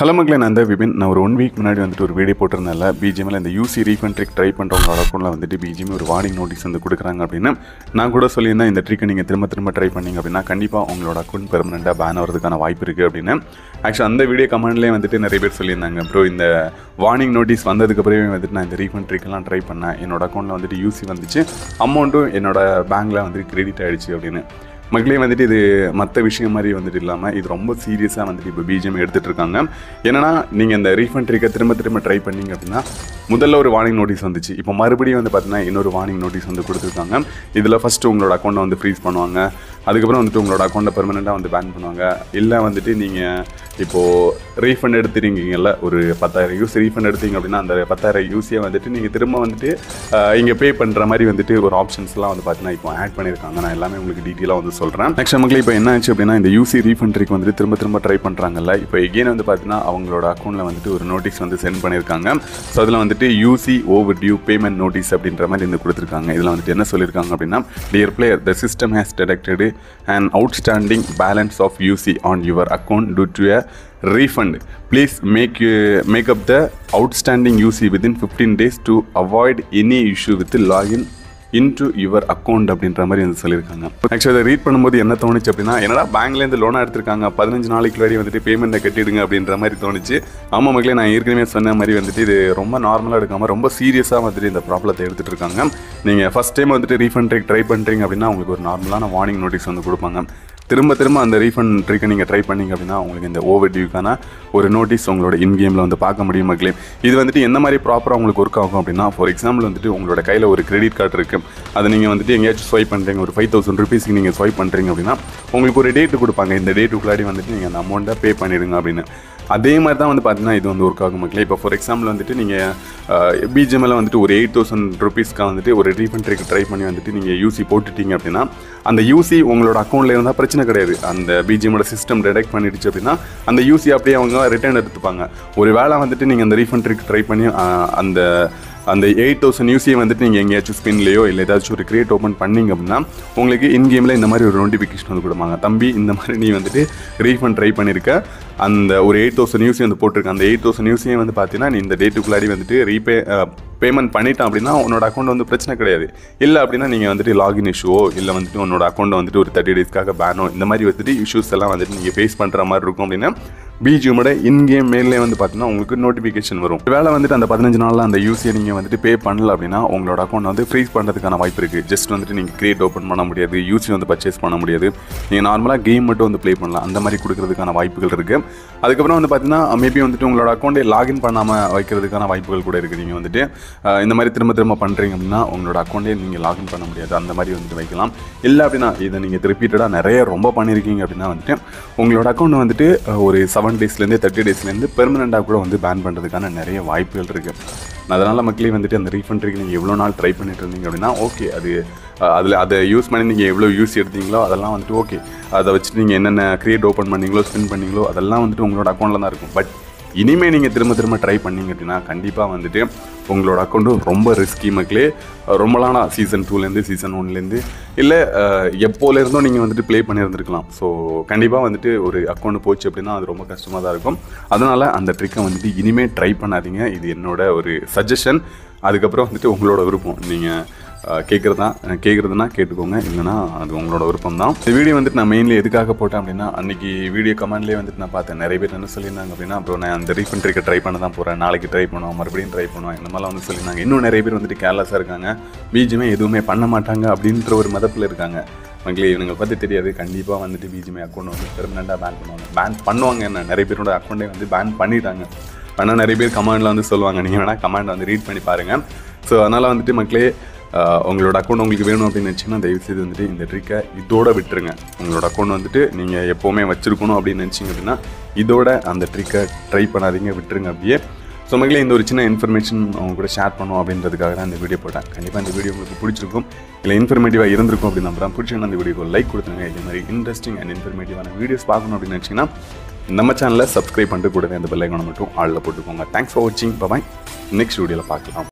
hello மக்களே நான் தான் விபின் நான் ஒரு ஒன் வீக் முன்னாடி வந்துட்டு ஒரு வீடியோ போட்டிருந்தேன்ல பிஜிஎம்ல இந்த யூசி ரீஃபண்ட் ட்ரிக் ட்ரை பண்ணுறவங்களோட அக்கௌண்ட்டில் வந்துட்டு பிஜிஎம் ஒரு வார்னிங் நோட்டீஸ் வந்து கொடுக்குறாங்க அப்படின்னு நான் கூட சொல்லியிருந்தேன் இந்த ட்ரிக்கை நீங்கள் திரும்ப திரும்ப ட்ரை பண்ணீங்க அப்படின்னா கண்டிப்பாக உங்களோட அக்கௌண்ட் பெர்மனெண்ட்டாக பேன் ஆகிறதுக்கான வாய்ப்பு இருக்குது அப்படின்னு ஆக்சுவலி அந்த வீடியோ கமெண்ட்லேயே வந்துட்டு நிறைய பேர் சொல்லியிருந்தாங்க ப்ரோ இந்த வார்னிங் நோட்டீஸ் வந்ததுக்கப்புறமே வந்துட்டு நான் இந்த ரீஃபண்ட் ட்ரிக்கெல்லாம் ட்ரை பண்ணேன் என்னோட அக்கௌண்ட்டில் வந்துட்டு யூசி வந்துச்சு அமௌண்ட்டும் என்னோட பேங்க்கில் வந்துட்டு கிரெடிட் ஆகிடுச்சு அப்படின்னு மக்களே வந்துட்டு இது மற்ற விஷயம் மாதிரி வந்துட்டு இல்லாமல் இது ரொம்ப சீரியஸாக வந்துட்டு இப்போ பிஜிஎம் எடுத்துகிட்டு இருக்காங்க என்னன்னா நீங்கள் இந்த ரீஃபண்ட் ட்ரிக்கை திரும்ப திரும்ப ட்ரை பண்ணீங்க அப்படின்னா முதல்ல ஒரு வார்னிங் நோட்டீஸ் வந்துச்சு இப்போ மறுபடியும் வந்து பார்த்தீங்கன்னா இன்னொரு வார்னிங் நோட்டீஸ் வந்து கொடுத்துருக்காங்க இதில் ஃபஸ்ட்டு உங்களோட அக்கௌண்ட்டை வந்து ஃப்ரீஸ் பண்ணுவாங்க அதுக்கப்புறம் வந்துட்டு உங்களோட அக்கௌண்ட்டை பெர்மனெண்ட்டாக வந்து பேன் பண்ணுவாங்க இல்லை வந்துட்டு நீங்கள் இப்போது ரீஃபண்ட் எடுத்துருக்கீங்கல்ல ஒரு பத்தாயிரம் யூஸ் ரீஃபண்ட் எடுத்தீங்க அப்படின்னா அந்த பத்தாயிரம் யூஸியை வந்துட்டு நீங்கள் திரும்ப வந்துட்டு இங்கே பே பண்ணுற மாதிரி வந்துட்டு ஒரு ஆப்ஷன்ஸ்லாம் வந்து பார்த்தீங்கன்னா இப்போ ஆட் பண்ணியிருக்காங்க நான் எல்லாமே உங்களுக்கு டீட்டெயிலாக வந்து சொல்கிறேன் நெக்ஸ்ட் நமக்கு இப்போ என்ன ஆச்சு அப்படின்னா இந்த யூசி ரீஃபண்ட் ட்ரிக் வந்துட்டு திரும்ப திரும்ப ட்ரை பண்ணுறாங்கல்ல இப்போ எகெயின் வந்து பார்த்தீங்கன்னா அவங்களோட அக்கௌண்ட்டில் வந்துட்டு ஒரு நோட்டீஸ் வந்து சென்ட் பண்ணியிருக்காங்க ஸோ அதில் வந்துட்டு UC overdue payment notice அப்படின்ற மாதிரி வந்து கொடுத்துருக்காங்க இதில் வந்துட்டு என்ன சொல்லியிருக்காங்க அப்படின்னா dear player the system has detected and outstanding balance of UC on your account due to a refund please make uh, make up the outstanding UC within 15 days to avoid any issue with the login into your account அப்படின்ற மாதிரி வந்து சொல்லியிருக்காங்க actually அதை read பண்ணும்போது என்ன தோணுச்சு அப்படின்னா என்னடா பேங்க்லேருந்து லோனாக எடுத்திருக்காங்க பதினஞ்சு நாளைக்கு முன்னாடி வந்துட்டு பேமெண்ட்டை கட்டிடுங்க அப்படின்ற மாதிரி தோணுச்சு ஆமாம் மக்களே நான் ஏற்கனவே சொன்ன மாதிரி வந்துட்டு இது ரொம்ப நார்மலாக எடுக்காமல் ரொம்ப சீரியஸாக வந்துட்டு இந்த ப்ராப்ளத்தை எடுத்துகிட்டு இருக்காங்க நீங்கள் ஃபஸ்ட் டைம் வந்துட்டு ரீஃபண்ட் ட்ரை பண்ணுறீங்க அப்படின்னா உங்களுக்கு ஒரு நார்மலான வார்னிங் நோட்டீஸ் வந்து கொடுப்பாங்க திரும்ப திரும்ப அந்த ரீஃபண்ட் ட்ரிக்கை நீங்கள் ட்ரை பண்ணீங்க அப்படின்னா உங்களுக்கு இந்த ஓவர் டியூக்கான ஒரு நோட்டீஸ் உங்களோட இன் கேமில் வந்து பார்க்க முடியும் மக்களே இது வந்துட்டு எந்த மாதிரி ப்ராப்பராக உங்களுக்கு ஒர்க் ஆகும் அப்படின்னா ஃபார் எக்ஸாம்பிள் வந்துட்டு உங்களோட கையில் ஒரு கிரெடிட் கார்டு இருக்குது அதை நீங்கள் வந்துட்டு எங்கேயாச்சும் ஸ்வைப் பண்ணுறீங்க ஒரு ஃபைவ் தௌசண்ட் ருபீஸ்க்கு நீங்கள் ஸ்வைப் பண்ணுறீங்க அப்படின்னா உங்களுக்கு ஒரு டேட்டு கொடுப்பாங்க இந்த டேட்டுக்குள்ளாடி வந்துட்டு நீங்கள் அந்த அமௌண்ட்டை பே பண்ணிடுங்க அப்படின்னு அதே மாதிரி தான் வந்து பார்த்தீங்கன்னா இது வந்து ஒர்க் ஆகும் மக்களே இப்போ ஃபார் எக்ஸாம்பிள் வந்துட்டு நீங்கள் பிஜிஎம்மில் வந்துட்டு ஒரு எயிட் தௌசண்ட் ருபீஸ்க்கு வந்துட்டு ஒரு ரீஃபண்ட் ட்ரிக் ட்ரை பண்ணி வந்துட்டு நீங்கள் யூசி போட்டுட்டீங்க அப்படின்னா அந்த யூசி உங்களோட அக்கௌண்ட்டில் இருந்தால் பிரச்சனை கிடையாது அந்த பிஜிஎம்மோட சிஸ்டம் டிடெக்ட் பண்ணிடுச்சு அப்படின்னா அந்த யூசி அப்படியே அவங்க ரிட்டர்ன் எடுத்துப்பாங்க ஒரு வேளை வந்துட்டு நீங்கள் அந்த ரீஃபண்ட் ட்ரிக் ட்ரை பண்ணி ஆஹ், அந்த அந்த எயிட் தௌசண்ட் யூசியை வந்துட்டு நீங்கள் எங்கேயாச்சும் ஸ்பின்லேயோ இல்லை ஏதாச்சும் ஒரு கிரியேட் ஓப்பன் பண்ணீங்க அப்படின்னா உங்களுக்கு இன் கேமில் இந்த மாதிரி ஒரு நோட்டிஃபிகேஷன் வந்து கொடுப்பாங்க தம்பி இந்த மாதிரி நீ வந்துட்டு ரீஃபண்ட் ட்ரை பண்ணியிருக்க அந்த ஒரு எயிட் தௌசண்ட் யூசி வந்து போட்டிருக்க அந்த எயிட் தௌசண்ட் யூசியை வந்து பார்த்தீங்கன்னா நீ இந்த டேட்டுக்குள்ளாடி வந்துட்டு ரீபே பேமெண்ட் பண்ணிட்டான் அப்படின்னா உன்னோட அக்கௌண்ட் வந்து பிரச்சனை கிடையாது இல்லை அப்படின்னா நீங்கள் வந்துட்டு லாகின் இஷ்யூவோ இல்லை வந்துட்டு உன்னோட அக்கௌண்ட் வந்துட்டு ஒரு தேர்ட்டி டேஸ்க்காக பேனோ இந்த மாதிரி வந்துட்டு இஷ்யூஸ் எல்லாம் வந்துட்டு நீங்கள் ஃபேஸ் பண்ணுற மாதிரி இருக்கும் அப்படின்னா பிஜிஎமோட இன்கேம் மேலே வந்து பார்த்தீங்கன்னா உங்களுக்கு நோட்டிஃபிகேஷன் வரும் வேலை வந்துட்டு அந்த பதினஞ்சு நாளில் அந்த யூசியை நீங்கள் வந்துட்டு பே பண்ணல அப்படின்னா உங்களோட அக்கௌண்ட் வந்து ஃப்ரீஸ் பண்ணுறதுக்கான வாய்ப்பு இருக்குது ஜஸ்ட் வந்துட்டு நீங்கள் கிரியேட் ஓப்பன் பண்ண முடியாது யூசி வந்து பர்ச்சேஸ் பண்ண முடியாது நீங்கள் நார்மலாக கேம் மட்டும் வந்து ப்ளே பண்ணலாம் அந்த மாதிரி கொடுக்கறதுக்கான வாய்ப்புகள் இருக்குது அதுக்கப்புறம் வந்து பார்த்தீங்கன்னா மேபி வந்துட்டு உங்களோட அக்கௌண்ட்டை லாகின் பண்ணாமல் வைக்கிறதுக்கான வாய்ப்புகள் கூட இருக்குது நீங்கள் வந்துட்டு அஹ், இந்த மாதிரி திரும்ப திரும்ப பண்ணுறீங்க அப்படின்னா உங்களோட அக்கௌண்ட்டே நீங்கள் லாகின் பண்ண முடியாது அந்த மாதிரி வந்துட்டு வைக்கலாம் இல்லை அப்படின்னா இதை நீங்கள் ரிப்பீட்டடாக நிறைய ரொம்ப பண்ணியிருக்கீங்க அப்படின்னா வந்துட்டு உங்களோட அக்கௌண்ட் வந்துட்டு அஹ், ஒரு செவன் டேஸ்லேருந்து தேர்ட்டி டேஸ்லேருந்து பெர்மனெண்ட்டாக கூட வந்து பேன் பண்ணுறதுக்கான நிறைய வாய்ப்புகள் இருக்குது அதனால் மக்களே வந்துட்டு அந்த ரீஃபண்ட் ட்ரிக் நீங்கள் எவ்வளோ நாள் ட்ரை பண்ணிட்டு இருந்தீங்க அப்படின்னா ஓகே அது அதில் அதை யூஸ் பண்ணி நீங்கள் எவ்வளோ யூஸ் எடுத்தீங்களோ அதெல்லாம் வந்துட்டு ஓகே அதை வச்சுட்டு நீங்கள் என்னென்ன கிரியேட் ஓப்பன் பண்ணீங்களோ ஸ்பின் பண்ணீங்களோ அதெல்லாம் வந்துட்டு உங்களோட அக்கௌண்ட்டில் தான் இருக்கும் பட் இனிமேல் நீங்கள் திரும்ப திரும்ப ட்ரை பண்ணீங்க அப்படின்னா கண்டிப்பாக வந்துட்டு உங்களோட அக்கௌண்ட்டும் ரொம்ப ரிஸ்கி மக்களே ரொம்ப நாளாக சீசன் டூலேருந்து சீசன் ஒன்லேருந்து இல்லை எப்போலேருந்தும் நீங்கள் வந்துட்டு ப்ளே பண்ணியிருந்துருக்கலாம் ஸோ கண்டிப்பாக வந்துட்டு ஒரு அக்கௌண்ட் போச்சு அப்படின்னா அது ரொம்ப கஷ்டமாக தான் இருக்கும் அதனால் அந்த ட்ரிக்கை வந்துட்டு இனிமேல் ட்ரை பண்ணாதீங்க இது என்னோட ஒரு சஜஷன் அதுக்கப்புறம் வந்துட்டு உங்களோட விருப்பம் நீங்கள் கேட்குறதா கேட்குறதுனா கேட்டுக்கோங்க இல்லைனா அது உங்களோட விருப்பம் தான் இந்த வீடியோ வந்துட்டு நான் மெயின்லி எதுக்காக போட்டேன் அப்படின்னா அன்றைக்கி வீடியோ கமெண்ட்லேயே வந்துட்டு நான் பார்த்தேன் நிறைய பேர் என்ன சொல்லியிருந்தாங்க அப்படின்னா அப்புறம் நான் அந்த ரீஃபண்ட் ட்ரிக்கை ட்ரை பண்ண தான் போகிறேன் நாளைக்கு ட்ரை பண்ணுவோம் மறுபடியும் ட்ரை பண்ணுவோம் இந்த மாதிரிலாம் வந்து சொல்லியிருந்தாங்க இன்னும் நிறைய பேர் வந்துட்டு கேர்லெஸ்ஸாக இருக்காங்க பீஜுமே எதுவுமே பண்ண மாட்டாங்க அப்படின்ற ஒரு மதப்பில் இருக்காங்க மக்களே இவங்களை பற்றி தெரியாது கண்டிப்பாக வந்துட்டு பிஜிஎம்ஐ அக்கௌண்ட் வந்து பெர்மனெண்ட்டாக பேன் பண்ணுவாங்க பேன் பண்ணுவாங்க என்ன நிறைய பேரோட அக்கௌண்ட்டே வந்து பேன் பண்ணிட்டாங்க ஆனால் நிறைய பேர் கமெண்டில் வந்து சொல்லுவாங்க நீங்கள் வேணால் கமெண்ட் வந்து ரீட் பண்ணி பாருங்கள் ஸோ அதனால் வந்துட்டு மக்களே ஆஹ், உங்களோட அக்கௌண்ட் உங்களுக்கு வேணும் அப்படின்னு நினச்சிங்கன்னா தயவுசெய்து வந்துட்டு இந்த ட்ரிக்கை இதோட விட்டுருங்க உங்களோட அக்கௌண்ட் வந்துட்டு நீங்கள் எப்போவுமே வச்சுருக்கணும் அப்படின்னு நினச்சிங்க அப்படின்னா இதோட அந்த ட்ரிக்கை ட்ரை பண்ணாதீங்க விட்டுருங்க அப்படியே ஸோ மக்களே இந்த ஒரு சின்ன இன்ஃபர்மேஷன் அவங்க கூட ஷேர் பண்ணும் அப்படின்றதுக்காக தான் இந்த வீடியோ போட்டேன் கண்டிப்பாக இந்த வீடியோ உங்களுக்கு பிடிச்சிருக்கும் இல்லை இன்ஃபர்மேட்டிவாக இருந்திருக்கும் அப்படின்னு நம்புறேன் பிடிச்சிருந்தா இந்த வீடியோக்கு லைக் கொடுத்துருங்க இதே மாதிரி இன்ட்ரெஸ்டிங் அண்ட் இன்ஃபர்மேட்டிவான வீடியோஸ் பார்க்கணும் அப்படின்னு நினச்சிங்கன்னா நம்ம சேனலை சப்ஸ்கிரைப் பண்ணிட்டு கூடவே அந்த பெல் ஐக்கானை மட்டும் ஆளில் போட்டுக்கோங்க தேங்க்ஸ் ஃபார் வாட்சிங் பாய் நெக்ஸ்ட் வீடியோவில் பார்க்கலாம்